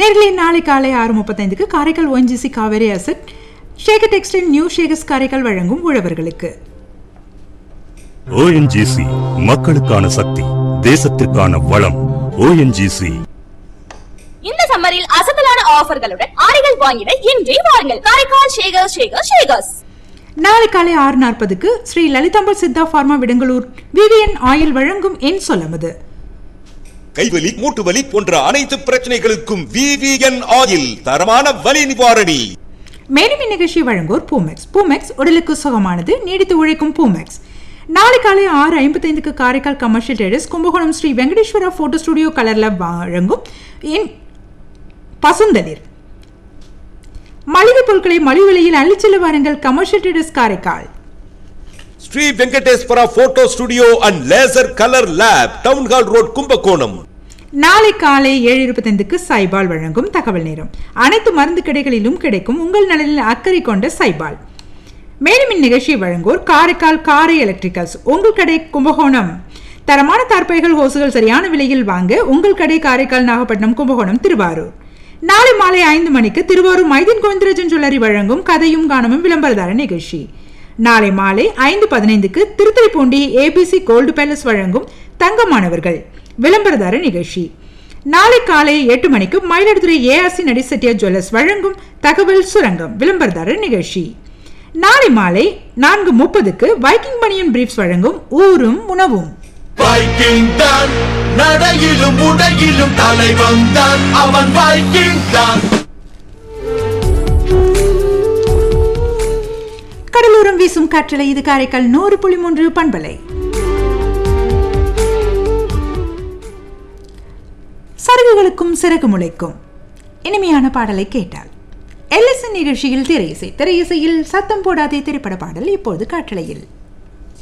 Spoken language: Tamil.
நேர்களே நாளை காலை ஆறு முப்பத்தைந்துக்கு Karaikal ONGC Cauvery asset Shekar textile new Shekars Karaikal வழங்கும் உழவர்களுக்கு ஓஎன்ஜிசி மக்களுக்கான சக்தி தேசத்திற்கான வளம் ஓஎன்ஜிசி இந்த சம்மரில் அசத்தலான ஆஃபர்களுடன் ஆடைகள் வாங்கிட இன்றே வாருங்கள் காரைக்கால் ஷேகர் ஷேகர் ஷேகர்ஸ் நாளை காலை ஆறு நாற்பதுக்கு Shri Lalithambal Siddha pharma Vidangalur VVN oil வழங்கும் என் சொல்லமுது கைவலி மூட்டு வலி போன்ற அனைத்து பிரச்சனைகளுக்கும் விவிஎன் ஆயில் தரமான வலி நிவாரணி மேலும் இந்நிகழ்ச்சி வழங்குவோர் பூமெக்ஸ் பூமெக்ஸ் உடலுக்கு சுகமானது நீடித்து உழைக்கும் பூமெக்ஸ் நாளை காலை ஆறு ஐம்பத்தைந்துக்கு Karaikal commercial traders Kumbakonam Shri Venkateswara photo studio கலர்ல வழங்கும் என் பசுந்தளிர் மளிகை பொருட்களை மலிவு விலையில் அள்ளிச்செல்ல வாருங்கள் commercial traders Karaikal Shri Venkateswara photo studio and laser colour lab town hall road Kumbakonam நாளை காலை ஏழு இருபத்தைந்துக்கு சைபால் வழங்கும் தகவல் நேரம் அனைத்து மருந்து கடைகளிலும் கிடைக்கும் உங்கள் நலனில் அக்கறை கொண்ட சைபால் மேலும் இந்நிகழ்ச்சியை வழங்குவோர் காரைக்கால் காரை எலக்ட்ரிக்கல்ஸ் உங்கள் கடை கும்பகோணம் தரமான தார்ப்பைகள் ஹோசுகள் சரியான விலையில் வாங்க உங்கள் கடை காரைக்கால் நாகப்பட்டினம் கும்பகோணம் திருவாரூர் நாளை மாலை ஐந்து மணிக்கு திருவாரூர் மைதீன் கோவிந்தராஜன் ஜுவல்லரி வழங்கும் கதையும் காணமும் விளம்பரதார நிகழ்ச்சி நாளை மாலை ஐந்து பதினைந்துக்கு திருத்துறைப்பூண்டி ஏபிசி கோல்டு பேலஸ் வழங்கும் தங்கமானவர்கள் விளம்பரதார நிகழ்ச்சி நாளை காலை எட்டு மணிக்கு மயிலாடுதுறை ஏஆர்சி நடிசெட்டியா ஜுவல்லர்ஸ் வழங்கும் தகவல் சுரங்கம் விளம்பரதார நிகழ்ச்சி நாளை மாலை நான்கு முப்பதுக்கு வைக்கிங் பனியன் பிரீப்ஸ் வழங்கும் ஊரும் உணவும் வைக்கிங் தான் நடையிலும் உடையிலும் தலைவன் தான் அவன் வைக்கிங் தான் கடலோரம் வீசும் காற்றலை இது காரைக்கால் நூறு புள்ளி மூன்று பண்பலை சருகுகளுக்கும் சிறகு முளைக்கும் இனிமையான பாடலை கேட்டால் எல்எஸ்என் நிகழ்ச்சியில் திரையிசை திரையிசையில் சத்தம் போடாதே திரைப்பட பாடல் இப்போது காற்றலையில்